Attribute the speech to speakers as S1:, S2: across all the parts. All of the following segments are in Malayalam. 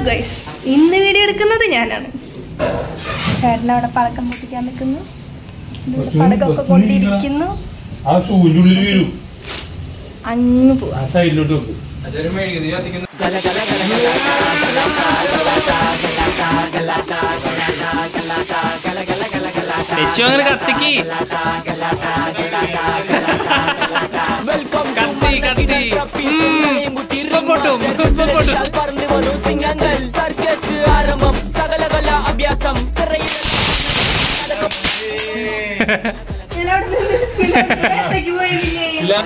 S1: ഗൈസ് ഇന്ന് വീഡിയോ എടുക്കുന്നത് ഞാനാണ് ചേട്ടൻ അവിടെ പടക്കം പൊട്ടിക്കാൻ നിൽക്കുന്നു അച്ഛൻ്റെ ഇവിടെ പടക്കമൊക്കെ കൊണ്ടിരിക്കുന്നു
S2: ആ സൂര്യനുള്ളിൽ വീഴും
S1: അങ്ങ് പോവാ
S2: ആ സൈഡിലോട്ട് വെക്കും
S3: ലച്ചു അങ്ങനെ കത്തിക്ക് കത്തി കത്തി ഉം. ഇപ്പൊ പൊട്ടും ഇപ്പൊ പൊട്ടും
S4: പറന്ന് വരും സിംഗങ്ങൾ സർക്കസ് ആരംഭം സകലകല അഭ്യാസം സിറയിൽ
S1: ഞാൻ അവിടെ നിന്ന് പുറത്തേക്ക് പോയിരിക്കേ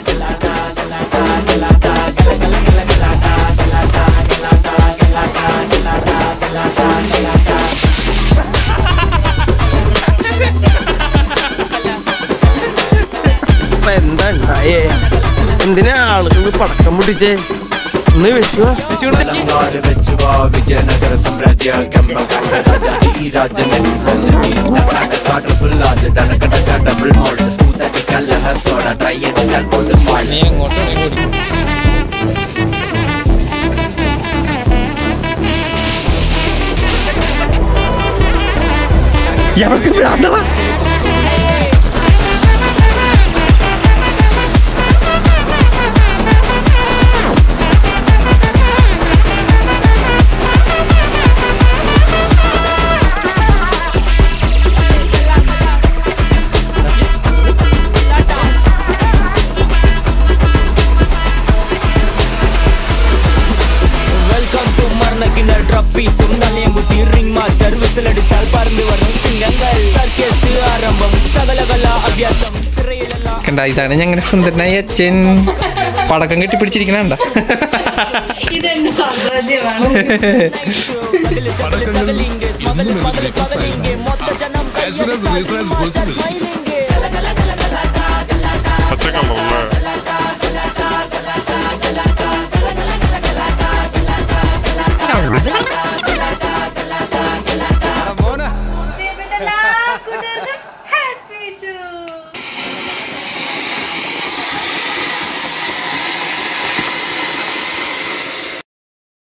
S5: ഇപ്പൊ എന്താ ഉണ്ടായേ എന്തിനാ ആളുകൾ പടക്കം പൊട്ടിച്ചേ ഒന്ന് വിഷുവാ
S6: తెలంగాణ వెచ్చువా విజయనగర సామ్రాజ్య గంభకాండ రాజా ఈ రాజనగరి సన్నది కాట పుల్లాద డనకటక డబుల్ మోల్డ్ స్కూతటి కల్లహ సోడా ట్రయాంగిల్ గోల్డ్ మాల్డ్
S3: നീ അങ്ങോട്ടാണ് ഓടിക്കും
S5: എവർക്ക് ഭ്രാന്തവാ
S4: വെൽക്കം ടു മർണക്കിന്റെ ഡ്രപ്പ് പീസും നല്ലയും കുത്തി റിംഗ് മാസ്റ്റർ വിസിലടിച്ചാൽ പറന്ന് വരും സിംഗങ്ങൾ സർക്കസ് ആരംഭം സകലകല അഭ്യാസം സിറയിലല്ല
S3: കണ്ട ഇതാണ് ഞങ്ങളുടെ സുന്ദരനായ അച്ഛൻ പടക്കം കെട്ടിപ്പിടിച്ചിരിക്കണണ്ട
S1: ഇതെന്റെ സാമ്രാജ്യമാണ്
S4: ചകല് ചകല് ചകലിംഗ് സ്മഗല് സ്മഗല് സ്മഗലിംഗ് മൊത്ത ജനം കയ്യടിച്ചാൽ മാറ്റാ സ്മൈലിംഗ്